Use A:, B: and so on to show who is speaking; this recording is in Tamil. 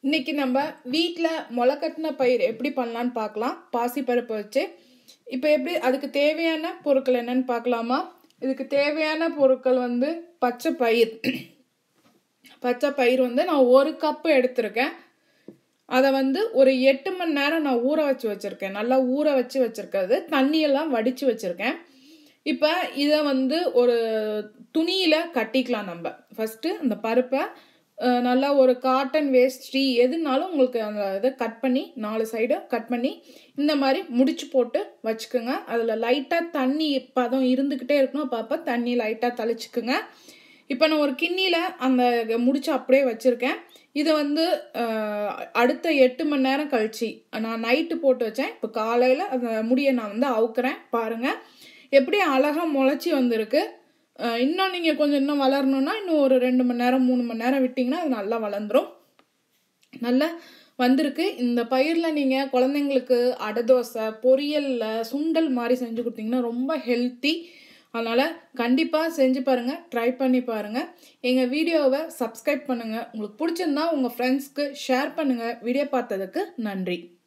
A: இன்னைக்கு நம்ம வீட்டில் முளைக்கட்டின பயிர் எப்படி பண்ணலான்னு பார்க்கலாம் பாசிப்பருப்பு வச்சு இப்போ எப்படி அதுக்கு தேவையான பொருட்கள் என்னன்னு பார்க்கலாமா இதுக்கு தேவையான பொருட்கள் வந்து பச்சை பயிர் பச்சை பயிர் வந்து நான் ஒரு கப்பு எடுத்திருக்கேன் அதை வந்து ஒரு எட்டு மணி நேரம் நான் ஊற வச்சு வச்சுருக்கேன் நல்லா ஊற வச்சு வச்சுருக்கிறது தண்ணியெல்லாம் வடித்து வச்சுருக்கேன் இப்போ இதை வந்து ஒரு துணியில் கட்டிக்கலாம் நம்ம ஃபஸ்ட்டு அந்த பருப்பை அஹ், நல்லா ஒரு காட்டன் வேஸ்ட்ரி எதுனாலும் உங்களுக்கு அந்த இதை கட் பண்ணி நாலு சைடும் கட் பண்ணி இந்த மாதிரி முடிச்சு போட்டு வச்சுக்கோங்க அதில் லைட்டாக தண்ணி பதம் இருந்துக்கிட்டே இருக்கணும் அப்பப்போ தண்ணி லைட்டாக தெளிச்சுக்குங்க இப்போ நான் ஒரு கிண்ணியில் அந்த முடிச்சு அப்படியே வச்சுருக்கேன் இதை வந்து அஹ், அடுத்த எட்டு மணி நேரம் கழிச்சு நான் நைட்டு போட்டு வச்சேன் இப்போ காலையில் அந்த முடியை நான் வந்து அவுக்குறேன் பாருங்கள் எப்படி அழகாக முளைச்சி வந்திருக்கு அஹ், இன்னும் நீங்கள் கொஞ்சம் இன்னும் வளரணுன்னா இன்னும் ஒரு ரெண்டு மணி நேரம் மூணு மணி நேரம் விட்டிங்கன்னா அது நல்லா வளர்ந்துரும் நல்லா வந்திருக்கு இந்த பயிரில் நீங்கள் குழந்தைங்களுக்கு அடை தோசை பொரியலில் சுண்டல் மாதிரி செஞ்சு கொடுத்தீங்கன்னா ரொம்ப ஹெல்த்தி அதனால் கண்டிப்பாக செஞ்சு பாருங்கள் ட்ரை பண்ணி பாருங்கள் எங்கள் வீடியோவை சப்ஸ்கிரைப் பண்ணுங்கள் உங்களுக்கு பிடிச்சிருந்தா உங்கள் ஃப்ரெண்ட்ஸ்க்கு ஷேர் பண்ணுங்கள் வீடியோ பார்த்ததுக்கு நன்றி